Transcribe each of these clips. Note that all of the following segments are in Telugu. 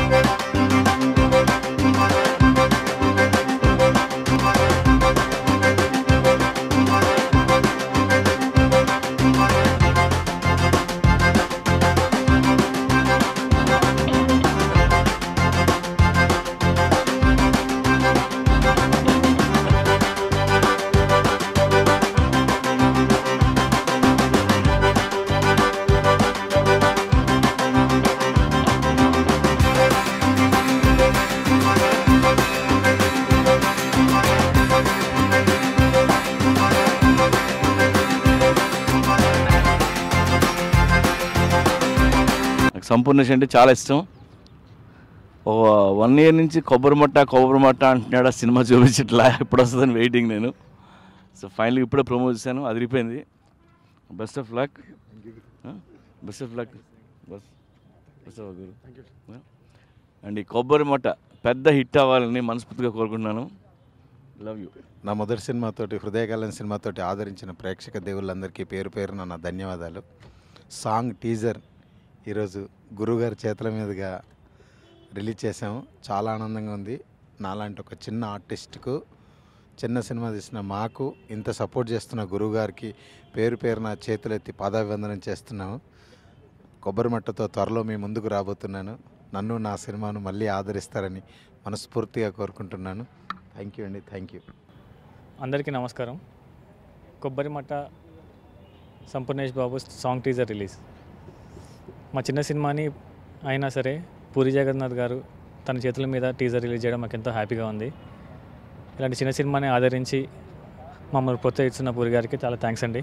నాకు సంపూర్ణేష్ అంటే చాలా ఇష్టం ఓ వన్ ఇయర్ నుంచి కొబ్బరి మట్ట కొబ్బరి మట్ట అంటున్నాడు ఆ సినిమా చూపించట్లా ఎప్పుడు వస్తుందని వెయిటింగ్ నేను సో ఫైనల్గా ఇప్పుడే ప్రమోట్ చేశాను అదిరిపోయింది best of luck best of luck boss best of guru and ఈ కొబ్బరి మట్ట పెద్ద హిట్ అవ్వాలని మనస్ఫూర్తిగా కోరుకుంటున్నాను లవ్ యూ నా మొదటి సినిమాతోటి హృదయకాలం సినిమాతోటి ఆదరించిన ప్రేక్షక దేవుళ్ళందరికీ పేరు పేరున నా ధన్యవాదాలు సాంగ్ టీజర్ ఈరోజు గురువుగారి చేతుల మీదుగా రిలీజ్ చేసాము చాలా ఆనందంగా ఉంది నాలాంటి ఒక చిన్న ఆర్టిస్ట్కు చిన్న సినిమా తీసిన మాకు ఇంత సపోర్ట్ చేస్తున్న గురువుగారికి పేరు పేరున చేతులెత్తి పాదాభివందనం చేస్తున్నాము కొబ్బరి మట్టతో త్వరలో మీ ముందుకు రాబోతున్నాను నన్ను నా సినిమాను మళ్ళీ ఆదరిస్తారని మనస్ఫూర్తిగా కోరుకుంటున్నాను థ్యాంక్ యూ అండి థ్యాంక్ యూ అందరికీ నమస్కారం Kobbari Matta Sampoornesh Babu song teaser release మా చిన్న సినిమాని అయినా సరే పూరి జగన్నాథ్ గారు తన చేతుల మీద టీజర్ రిలీజ్ చేయడం మాకు ఎంతో హ్యాపీగా ఉంది ఇలాంటి చిన్న సినిమాని ఆదరించి మమ్మల్ని ప్రోత్సహిస్తున్న పూరి గారికి చాలా థ్యాంక్స్ అండి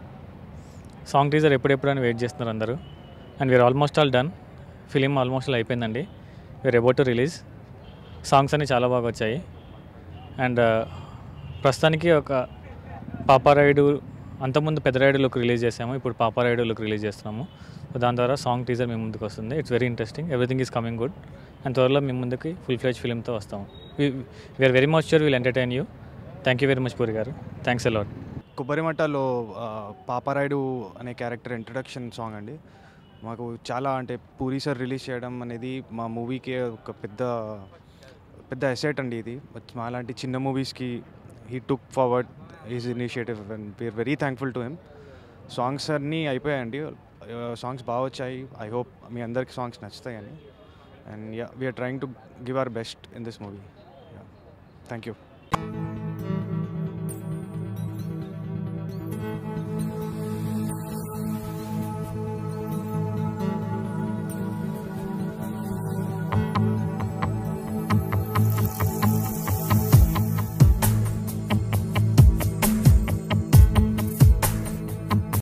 సాంగ్ టీజర్ ఎప్పుడెప్పుడు అని వెయిట్ చేస్తున్నారు అందరూ and we're almost all done film almost all అయిపోయిందండి we're about to release songs అన్ని చాలా బాగా వచ్చాయి అండ్ ప్రస్తుతానికి ఒక పాపారాయుడు అంతకుముందు పెద్దరాయుడు లుక్ రిలీజ్ చేసాము ఇప్పుడు పాపారాయుడు లుక్ రిలీజ్ చేస్తున్నాము సో దాని ద్వారా సాంగ్ టీజర్ మీ ముందుకు వస్తుంది it's very interesting everything is coming good and త్వరలో మీ ముందుకి ఫుల్ ఫ్లెజ్ ఫిల్మ్తో వస్తాము we're very much sure will entertain you thank you very much Puri garu thanks allot కొబ్బరిమట్టలో ఆ, పాపారాయుడు అనే క్యారెక్టర్ ఇంట్రడక్షన్ సాంగ్ అండి మాకు చాలా అంటే పూరి సార్ రిలీజ్ చేయడం అనేది మా మూవీకి ఒక పెద్ద పెద్ద ఎసెట్ అండి ఇది మా లాంటి చిన్న మూవీస్కి he took forward is initiative and we're very thankful to him songs అన్నీ అయిపోయాయండి సాంగ్స్ బాగా వచ్చాయి ఐ హోప్ మీ అందరికి సాంగ్స్ నచ్చుతాయని and ya we're trying to give our best in this movie thank you